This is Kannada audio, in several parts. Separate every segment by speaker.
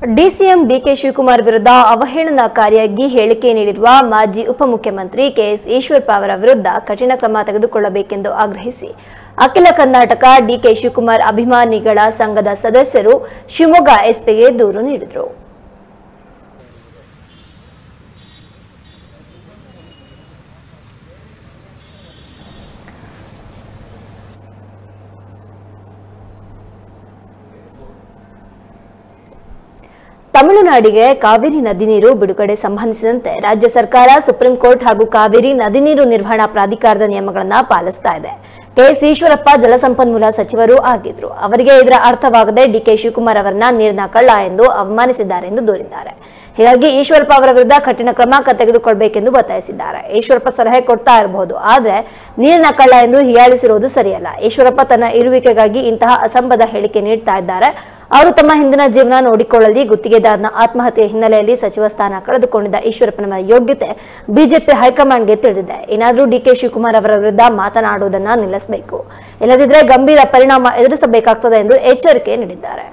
Speaker 1: ಡಿಸಿಎಂ ಡಿಕೆ ಶಿವಕುಮಾರ್ ವಿರುದ್ಧ ಅವಹೇಳನಕಾರಿಯಾಗಿ ಹೇಳಿಕೆ ನೀಡಿರುವ ಮಾಜಿ ಉಪಮುಖ್ಯಮಂತ್ರಿ ಕೆಎಸ್ ಈಶ್ವರಪ್ಪ ಅವರ ವಿರುದ್ಧ ಕಠಿಣ ಕ್ರಮ ತೆಗೆದುಕೊಳ್ಳಬೇಕೆಂದು ಆಗ್ರಹಿಸಿ ಅಖಿಲ ಕರ್ನಾಟಕ ಡಿಕೆ ಶಿವಕುಮಾರ್ ಅಭಿಮಾನಿಗಳ ಸಂಘದ ಸದಸ್ಯರು ಶಿವಮೊಗ್ಗ ಎಸ್ಪಿಗೆ ದೂರು ನೀಡಿದರು ತಮಿಳುನಾಡಿಗೆ ಕಾವೇರಿ ನದಿ ನೀರು ಬಿಡುಗಡೆ ಸಂಬಂಧಿಸಿದಂತೆ ರಾಜ್ಯ ಸರ್ಕಾರ ಸುಪ್ರೀಂ ಕೋರ್ಟ್ ಹಾಗೂ ಕಾವೇರಿ ನದಿ ನೀರು ನಿರ್ವಹಣಾ ಪ್ರಾಧಿಕಾರದ ನಿಯಮಗಳನ್ನು ಪಾಲಿಸ್ತಾ ಇದೆ ಕೆಎಸ್ ಈಶ್ವರಪ್ಪ ಜಲಸಂಪನ್ಮೂಲ ಸಚಿವರು ಆಗಿದ್ರು ಅವರಿಗೆ ಇದರ ಅರ್ಥವಾಗದೆ ಡಿಕೆ ಶಿವಕುಮಾರ್ ಅವರನ್ನ ನೀರಿನ ಕಳ್ಳ ಎಂದು ಅವಮಾನಿಸಿದ್ದಾರೆ ಎಂದು ದೂರಿದ್ದಾರೆ ಹೀಗಾಗಿ ಈಶ್ವರಪ್ಪ ಅವರ ವಿರುದ್ಧ ಕಠಿಣ ಕ್ರಮ ಕ- ತೆಗೆದುಕೊಳ್ಬೇಕೆಂದು ಒತ್ತಾಯಿಸಿದ್ದಾರೆ ಈಶ್ವರಪ್ಪ ಸಲಹೆ ಕೊಡ್ತಾ ಇರಬಹುದು ಆದ್ರೆ ನೀರಿನ ಕಳ್ಳ ಎಂದು ಹೀಯಾಳಿಸಿರುವುದು ಸರಿಯಲ್ಲ ಈಶ್ವರಪ್ಪ ತನ್ನ ಇರುವಿಕೆಗಾಗಿ ಇಂತಹ ಅಸಂಬದ್ಧ ಹೇಳಿಕೆ ನೀಡ್ತಾ ಇದ್ದಾರೆ ಅವರು ತಮ್ಮ ಹಿಂದಿನ ಜೀವನ ನೋಡಿಕೊಳ್ಳಲಿ ಗುತ್ತಿಗೆದಾರನ ಆತ್ಮಹತ್ಯೆ ಹಿನ್ನೆಲೆಯಲ್ಲಿ ಸಚಿವ ಸ್ಥಾನ ಕಳೆದುಕೊಂಡಿದ್ದ ಈಶ್ವರಪ್ಪನ ಯೋಗ್ಯತೆ ಬಿಜೆಪಿ ಹೈಕಮಾಂಡ್ಗೆ ತಿಳಿದಿದೆ ಏನಾದರೂ ಡಿಕೆ ಶಿವಕುಮಾರ್ ಅವರ ವಿರುದ್ಧ ಮಾತನಾಡುವುದನ್ನ ನಿಲ್ಲಿಸಬೇಕು ಇಲ್ಲದಿದ್ದರೆ ಗಂಭೀರ ಪರಿಣಾಮ ಎದುರಿಸಬೇಕಾಗ್ತದೆ ಎಂದು ಎಚ್ಚರಿಕೆ ನೀಡಿದ್ದಾರೆ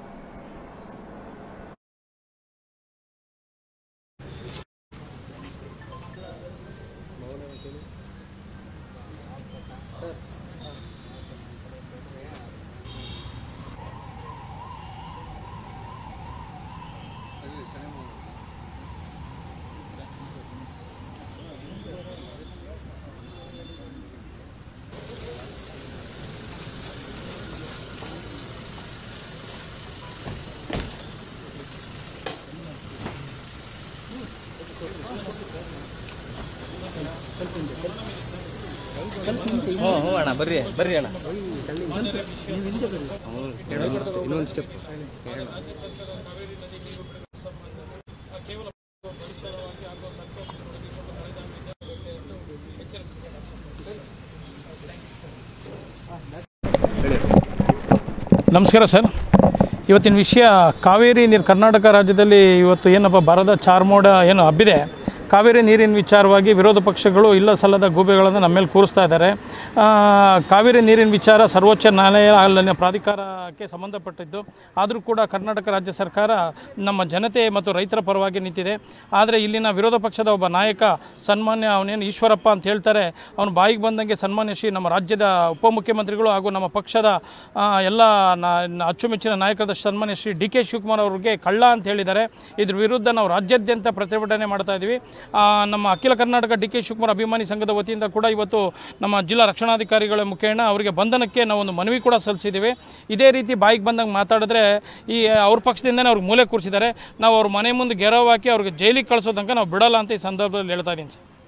Speaker 2: ಹ್ಞೂ ಹ್ಞೂ ಅಣ್ಣ ಬರ್ರಿ ಬರ್ರಿ ಅಣ್ಣ ಇನ್ನೊಂದು ಸ್ಟೆಪ್
Speaker 3: ನಮಸ್ಕಾರ ಸರ್ ಇವತ್ತಿನ ವಿಷಯ ಕಾವೇರಿ ನೀರು ಕರ್ನಾಟಕ ರಾಜ್ಯದಲ್ಲಿ ಇವತ್ತು ಏನಪ್ಪ ಬರದ ಚಾರ್ಮೋಡ ಏನು ಹಬ್ಬಿದೆ ಕಾವೇರಿ ನೀರಿನ ವಿಚಾರವಾಗಿ ವಿರೋಧ ಪಕ್ಷಗಳು ಇಲ್ಲ ಸಲ್ಲದ ಗೂಬೆಗಳನ್ನು ನಮ್ಮ ಮೇಲೆ ಕೂರಿಸ್ತಾ ಇದ್ದಾರೆ ಆ, ಕಾವೇರಿ ನೀರಿನ ವಿಚಾರ ಸರ್ವೋಚ್ಚ ನ್ಯಾಯಾಲಯ ಅಲ್ಲಿನ ಪ್ರಾಧಿಕಾರಕ್ಕೆ ಸಂಬಂಧಪಟ್ಟಿದ್ದು ಆದರೂ ಕೂಡ ಕರ್ನಾಟಕ ರಾಜ್ಯ ಸರ್ಕಾರ ನಮ್ಮ ಜನತೆ ಮತ್ತು ರೈತರ ಪರವಾಗಿ ನಿಂತಿದೆ ಆದರೆ ಇಲ್ಲಿನ ವಿರೋಧ ಪಕ್ಷದ ಒಬ್ಬ ನಾಯಕ ಸನ್ಮಾನ್ಯ ಅವನೇನು ಈಶ್ವರಪ್ಪ ಅಂತ ಹೇಳ್ತಾರೆ ಅವನು ಬಾಯಿಗೆ ಬಂದಂಗೆ ಸನ್ಮಾನ್ಯ ಶ್ರೀ ನಮ್ಮ ರಾಜ್ಯದ ಉಪಮುಖ್ಯಮಂತ್ರಿಗಳು ಹಾಗೂ ನಮ್ಮ ಪಕ್ಷದ ಆ, ಎಲ್ಲ ನಾ- ನ- ಅಚ್ಚುಮೆಚ್ಚಿನ ನಾಯಕರಾದ ಸನ್ಮಾನ್ಯ ಶ್ರೀ ಡಿ ಕೆ ಶಿವಕುಮಾರ್ ಅವರಿಗೆ ಕಳ್ಳ ಅಂತ ಹೇಳಿದ್ದಾರೆ ಇದ್ರ ವಿರುದ್ಧ ನಾವು ರಾಜ್ಯಾದ್ಯಂತ ಪ್ರತಿಭಟನೆ ಮಾಡ್ತಾ ಇದ್ದೀವಿ ಆ, ನಮ್ಮ ಅಖಿಲ ಕರ್ನಾಟಕ ಡಿ ಕೆ ಶಿವಕುಮಾರ್ ಅಭಿಮಾನಿ ಸಂಘದ ವತಿಯಿಂದ ಕೂಡ ಇವತ್ತು ನಮ್ಮ ಜಿಲ್ಲಾ ರಕ್ಷಣಾಧಿಕಾರಿಗಳ ಮುಖೇನ ಅವರಿಗೆ ಬಂಧನಕ್ಕೆ ನಾವು ಒಂದು ಮನವಿ ಕೂಡ ಸಲ್ಲಿಸಿದ್ದೀವಿ ಇದೇ ರೀತಿ ಬಾಯಿಗೆ ಬಂದಂಗೆ ಮಾತಾಡಿದ್ರೆ ಈ ಅವ್ರ ಪಕ್ಷದಿಂದನೇ ಅವ್ರಿಗೆ ಮೂಲೆ ಕೂರಿಸಿದ್ದಾರೆ ನಾವು ಅವ್ರ ಮನೆ ಮುಂದೆ ಗೆರವ್ ಹಾಕಿ ಅವ್ರಿಗೆ ಜೈಲಿಗೆ ಕಳಿಸೋ ತನಕ ನಾವು ಬಿಡಲ್ಲ ಅಂತ ಈ ಸಂದರ್ಭದಲ್ಲಿ ಹೇಳ್ತಾ ಇದ್ದೀನಿ ಸರ್